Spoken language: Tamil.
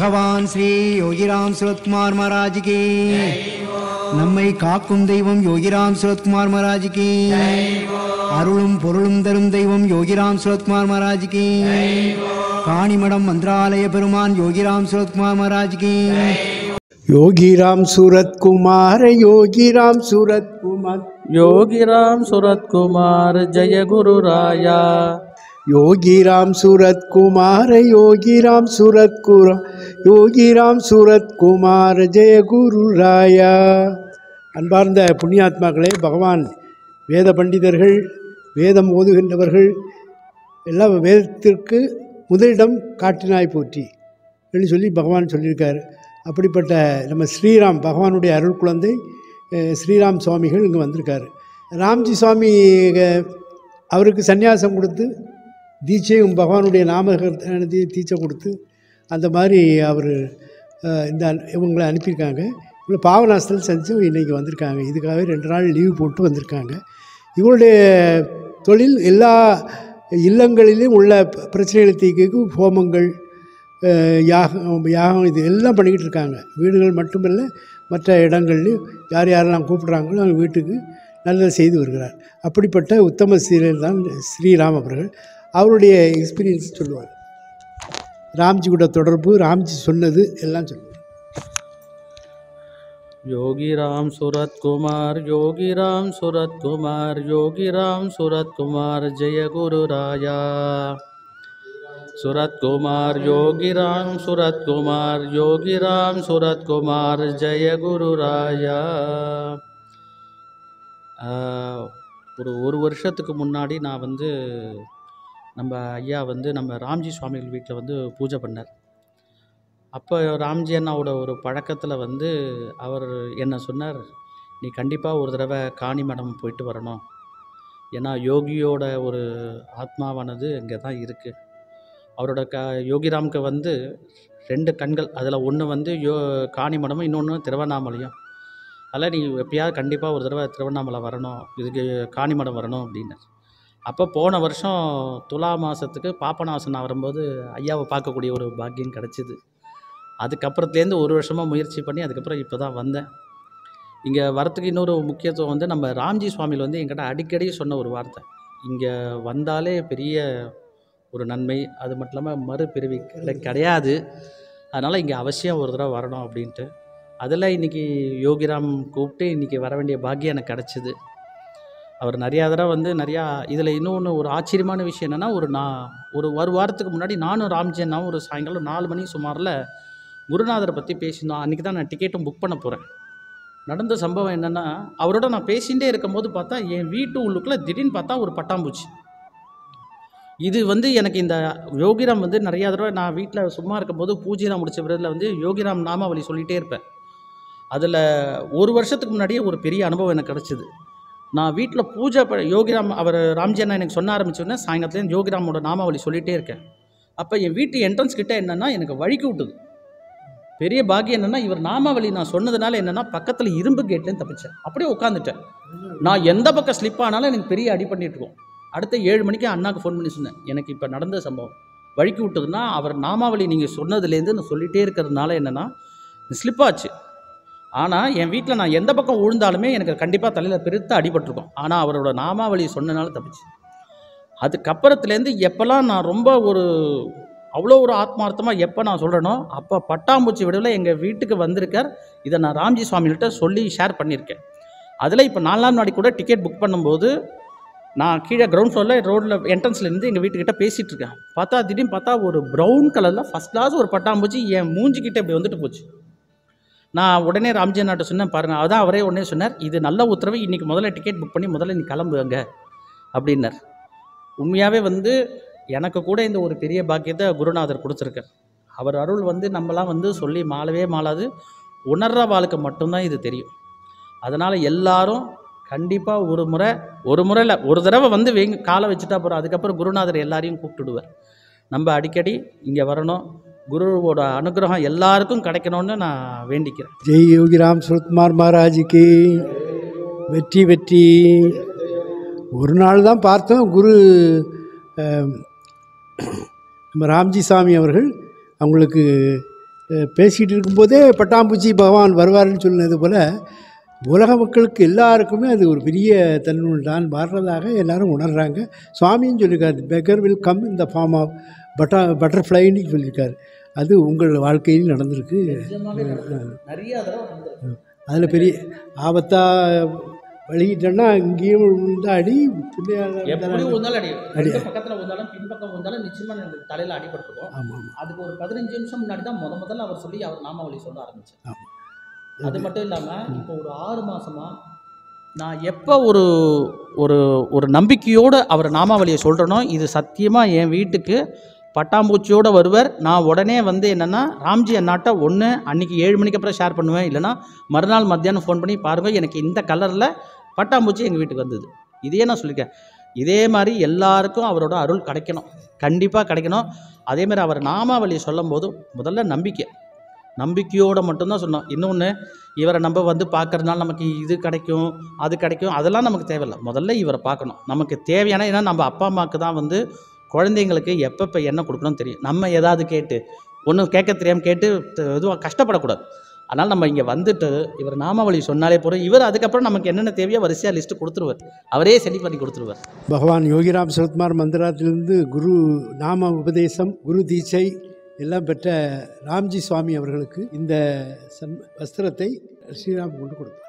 பகவான் ஸ்ரீ யோகிராம் சுரத்குமார் மகாராஜுக்கு நம்மை காக்கும் தெய்வம் யோகிராம் சுரத்குமார் மகாராஜுக்கு அருளும் பொருளும் தரும் தெய்வம் யோகிராம் சுரத்குமார் மகாராஜுக்கு காணிமடம் மந்திராலய பெருமான் யோகிராம் சுரத்குமார் மகாராஜுக்கு योगीराम सूरत कुमार योगीराम सूरत कुमार योगिराम सूरत कुमार जय गुरु राया योगीराम सूरत कुमार योगीराम सूरत कुरा योगीराम सूरत कुमार ஜெய குரு ராயா அன்பார்ந்த புண்ணியாத்மாக்களே பகவான் வேத பண்டிதர்கள் வேதம் ஓதுகின்றவர்கள் எல்லாம் வேதத்திற்கு முதலிடம் காட்டினாய் போற்றி என்று சொல்லி பகவான் சொல்லியிருக்கார் அப்படிப்பட்ட நம்ம ஸ்ரீராம் பகவானுடைய அருள் குழந்தை அஹ், ஸ்ரீராம் சுவாமிகள் இங்கே வந்திருக்காரு ராம்ஜி சுவாமி அஹ், அவருக்கு சந்நியாசம் கொடுத்து தீட்சையும் பகவானுடைய நாமகத்தை தீட்சை கொடுத்து அந்த மாதிரி அவர் இந்த இவங்களை அனுப்பியிருக்காங்க இவங்களை பாவநாசத்தில் செஞ்சு இன்றைக்கி வந்திருக்காங்க இதுக்காகவே ரெண்டு நாள் லீவு போட்டு வந்திருக்காங்க இவருடைய தொழில் எல்லா இல்லங்களிலும் உள்ள ப- பிரச்சனைகளை தீர்க்க ஹோமங்கள் அஹ், யாகம் யாகம் இது எல்லாம் பண்ணிக்கிட்டு இருக்காங்க வீடுகள் மட்டுமல்ல மற்ற இடங்கள்லையும் யார் யாரெல்லாம் கூப்பிட்றாங்களோ அவங்க வீட்டுக்கு நல்லது செய்து வருகிறார் அப்படிப்பட்ட உத்தம சீரியல் தான் ஸ்ரீராம் அவர்கள் அவருடைய எக்ஸ்பீரியன்ஸ் சொல்லுவார் ராம்ஜி கூட தொடர்பு ராம்ஜி சொன்னது எல்லாம் சொல்லுவார் योगिराम सूरत कुमार योगिराम सूरत कुमार योगिराम सूरत कुमार जय गुरु राया सूरत कुमार योगिराम सूरत कुमार योगिराम सूरत कुमार जय गुरु ராயா ஆஹ், ஒரு ஒரு வருஷத்துக்கு முன்னாடி நான் வந்து நம்ம ஐயா வந்து நம்ம ராம்ஜி சுவாமிகள் வீட்டில் வந்து பூஜை பண்ணார் அப்போ ராம்ஜி அண்ணாவோட ஒரு பழக்கத்தில் வந்து அவர் என்ன சொன்னார் நீ கண்டிப்பாக ஒரு தடவை காணிமடம் போயிட்டு வரணும் ஏன்னா யோகியோட ஒரு ஆத்மாவானது இங்கே தான் இருக்குது அவரோட க யோகிராம்க்கு வந்து ரெண்டு கண்கள் அதில் ஒன்று வந்து யோ காணிமடமும் இன்னொன்று திருவண்ணாமலையும் அதில் நீ எப்பயாவது கண்டிப்பாக ஒரு தடவை திருவண்ணாமலை வரணும் இதுக்கு காணிமடம் வரணும் அப்படின்னு அப்போ போன வருஷம் துலா மாதத்துக்கு பாப்பநாசன் வரும்போது ஐயாவை பார்க்கக்கூடிய ஒரு பாக்கியம் கிடச்சிது அதுக்கப்புறத்துலேருந்து ஒரு வருஷமாக முயற்சி பண்ணி அதுக்கப்புறம் இப்போ தான் வந்தேன் இங்கே வரத்துக்கு இன்னொரு முக்கியத்துவம் வந்து நம்ம ராம்ஜி சுவாமிகள் வந்து என்கிட்ட அடிக்கடி சொன்ன ஒரு வார்த்தை இங்கே வந்தாலே பெரிய ஒரு நன்மை அது மட்டும் இல்லாமல் மறுபிறவி கிடை- கிடையாது அதனால் இங்கே அவசியம் ஒரு தடவை வரணும் அப்படின்ட்டு அதில் இன்றைக்கி யோகிராம் கூப்பிட்டு இன்றைக்கி வர வேண்டிய பாக்கியம் எனக்கு கிடச்சிது அவர் நிறையா தடவை வந்து நிறையா இதில் இன்னொன்று ஒரு ஆச்சரியமான விஷயம் என்னென்னா ஒரு நான் ஒரு ஒரு வாரத்துக்கு முன்னாடி நானும் ராம்ஜி அண்ணாவும் ஒரு சாயங்காலம் நாலு மணி சுமாரில் குருநாதரை பற்றி பேசியிருந்தோம் அன்றைக்கி தான் நான் டிக்கெட்டும் புக் பண்ண போகிறேன் நடந்த சம்பவம் என்னென்னா அவரோட நான் பேசிகிட்டே இருக்கும்போது பார்த்தா என் வீட்டு உள்ளுக்குள்ளே திடீர்னு பார்த்தா ஒரு பட்டாம்பூச்சி இது வந்து எனக்கு இந்த யோகிராம் வந்து நிறையா தடவை நான் வீட்டில் சும்மா இருக்கும்போது பூஜைலாம் முடிச்ச பிறகுல வந்து யோகிராம் நாமாவளி சொல்லிகிட்டே இருப்பேன் அதில் ஒரு வருஷத்துக்கு முன்னாடியே ஒரு பெரிய அனுபவம் எனக்கு கிடச்சிது நான் வீட்டில் பூஜை ப யோகிராம் அவர் ராம்ஜி அண்ணா எனக்கு சொன்ன ஆரம்பிச்சோடனே சாயங்காலத்துலேருந்து யோகிராமோட நாமாவளி சொல்லிகிட்டே இருக்கேன் அப்போ என் வீட்டு என்ட்ரன்ஸ் கிட்ட என்னென்னா எனக்கு வழிக்கு விட்டுது பெரிய பாக்கியம் என்னென்னா இவர் நாமாவளி நான் சொன்னதுனால என்னென்னா பக்கத்தில் இரும்பு கேட்லேருந்து தப்பிச்சேன் அப்படியே உட்காந்துட்டேன் நான் எந்த பக்கம் ஸ்லிப் ஆனாலும் எனக்கு பெரிய அடி பண்ணிட்டு இருக்கோம் அடுத்த ஏழு மணிக்கு அண்ணாக்கு ஃபோன் பண்ணி சொன்னேன் எனக்கு இப்போ நடந்த சம்பவம் வழிக்கு விட்டதுன்னா அவர் நாமாவளி நீங்கள் சொன்னதுலேருந்து நான் சொல்லிகிட்டே இருக்கிறதுனால என்னென்னா ஸ்லிப் ஆச்சு ஆனால் என் வீட்டில் நான் எந்த பக்கம் விழுந்தாலுமே எனக்கு கண்டிப்பாக தலையில் பெருத்த அடிபட்டிருக்கும் ஆனால் அவரோட நாமாவளி சொன்னனால தப்பிச்சு அதுக்கப்புறத்துலேருந்து எப்போல்லாம் நான் ரொம்ப ஒரு அவ்வளோ ஒரு ஆத்மார்த்தமாக எப்போ நான் சொல்கிறேனோ அப்போ பட்டாம்பூச்சி விடவில் எங்கள் வீட்டுக்கு வந்திருக்கார் இதை நான் ராம்ஜி சுவாமிகிட்ட சொல்லி ஷேர் பண்ணியிருக்கேன் அதில் இப்போ நாலு நாள் முன்னாடி கூட டிக்கெட் புக் பண்ணும்போது நான் கீழே கிரவுண்ட் ஃப்ளோரில் ரோட்டில் என்ட்ரன்ஸ்ல இருந்து எங்கள் வீட்டுக்கிட்ட பேசிகிட்டு இருக்கேன் பார்த்தா திடீர்னு பார்த்தா ஒரு ப்ரௌன் கலரில் ஃபஸ்ட் கிளாஸ் ஒரு பட்டாம்பூச்சி என் மூஞ்சிக்கிட்ட இப்படி வந்துட்டு போச்சு நான் உடனே ராம்ஜி அண்ணாட்ட சொன்னேன் பாருங்கள் அதான் அவரே உடனே சொன்னார் இது நல்ல உத்தரவு இன்றைக்கி முதல்ல டிக்கெட் புக் பண்ணி முதல்ல நீ கிளம்புங்க அப்படின்னார் உண்மையாகவே வந்து எனக்கு கூட இந்த ஒரு பெரிய பாக்கியத்தை குருநாதர் கொடுத்துருக்கார் அவர் அருள் வந்து நம்மலாம் வந்து சொல்லி மாளவே மாளாது உணர்ற வாழ்க்கை மட்டும்தான் இது தெரியும் அதனால் எல்லாரும் கண்டிப்பாக ஒரு முறை ஒரு முறை இல்லை ஒரு தடவை வந்து வெங்க காலை வச்சுட்டா போகிறோம் அதுக்கப்புறம் குருநாதர் எல்லாரையும் கூப்பிட்டுடுவார் நம்ம அடிக்கடி இங்கே வரணும் குருவோட அனுகிரகம் எல்லாருக்கும் கிடைக்கணும்னு நான் வேண்டிக்கிறேன் ஜெய் யோகிராம் சுரத்குமார் மகாராஜுக்கு வெற்றி வெற்றி ஒரு நாள் தான் பார்த்தோம் குரு அஹ், நம்ம ராம்ஜி சாமி அவர்கள் அவங்களுக்கு அஹ், பேசிகிட்டு இருக்கும்போதே பட்டாம்பூச்சி பகவான் வருவார்னு சொன்னது போல் உலக மக்களுக்கு எல்லாருக்குமே அது ஒரு பெரிய தன்னுள் தான் வர்றதாக எல்லாரும் உணர்றாங்க சுவாமியும் சொல்லியிருக்காரு beggar will come in the form of பட்டா பட்டர்ஃப்ளைன்னு சொல்லியிருக்காரு அது உங்கள் வாழ்க்கையில் நடந்திருக்கு நிறைய தடவை வந்திருக்கு. அதில் பெரிய ஆபத்தாக வழிகிட்டோன்னா இங்கேயும் விழுந்தா அடி பிள்ளையார் எப்படி விழுந்தாலும் அடி அடி. ரெண்டு பக்கத்தில் விழுந்தாலும் பின்பக்கம் விழுந்தாலும் நிச்சயமா எனக்கு தலையில் அடிபட்டுருக்கும் ஆமாம் ஆமாம் அதுக்கு ஒரு பதினஞ்சு நிமிஷம் முன்னாடி தான் முத முதல்ல அவர் சொல்லி அவர் நாமாவளி சொல்ல ஆரம்பிச்சார் ஆமாம் அது மட்டும் இல்லாமல் இப்போ ஒரு ஆறு மாசமா நான் எப்போ ஒரு ஒரு ஒரு நம்பிக்கையோடு அவர் நாமாவளியை சொல்கிறேனோ இது சத்தியமாக என் வீட்டுக்கு பட்டாம்பூச்சியோடு வருவர் நான் உடனே வந்து என்னென்னா ராம்ஜி அண்ணாட்ட ஒன்று அன்றைக்கி ஏழு மணிக்கு அப்புறம் ஷேர் பண்ணுவேன் இல்லைனா மறுநாள் மத்தியானம் ஃபோன் பண்ணி பாருங்கள் எனக்கு இந்த கலரில் பட்டாம்பூச்சி எங்கள் வீட்டுக்கு வந்தது இதையே நான் சொல்லியிருக்கேன் இதே மாதிரி எல்லாருக்கும் அவரோட அருள் கிடைக்கணும் கண்டிப்பாக கிடைக்கணும் அதே மாதிரி அவர் நாமாவளியை சொல்லும் போது முதல்ல நம்பிக்கை நம்பிக்கையோடு மட்டும்தான் சொன்னோம் இன்னொன்று இவரை நம்ம வந்து பார்க்கறதுனால நமக்கு இது கிடைக்கும் அது கிடைக்கும் அதெல்லாம் நமக்கு தேவையில்லை முதல்ல இவரை பார்க்கணும் நமக்கு தேவையான ஏன்னா நம்ம அப்பா அம்மாவுக்கு தான் வந்து குழந்தைங்களுக்கு எப்பப்போ என்ன கொடுக்கணும்னு தெரியும் நம்ம ஏதாவது கேட்டு ஒன்றும் கேட்க தெரியாமல் கேட்டு எதுவும் கஷ்டப்படக்கூடாது அதனால் நம்ம இங்கே வந்துட்டு இவர் நாமாவளி சொன்னாலே போதும் இவர் அதுக்கப்புறம் நமக்கு என்னென்ன தேவையோ வரிசையாக லிஸ்ட்டு கொடுத்துருவார் அவரே சரி பண்ணி கொடுத்துருவார் பகவான் யோகிராம் சரத்குமார் மந்திராத்திலிருந்து குரு நாம உபதேசம் குரு தீட்சை எல்லாம் பெற்ற ராம்ஜி சுவாமி அவர்களுக்கு இந்த சம் வஸ்திரத்தை ஸ்ரீராம் கொண்டு கொடுத்தார்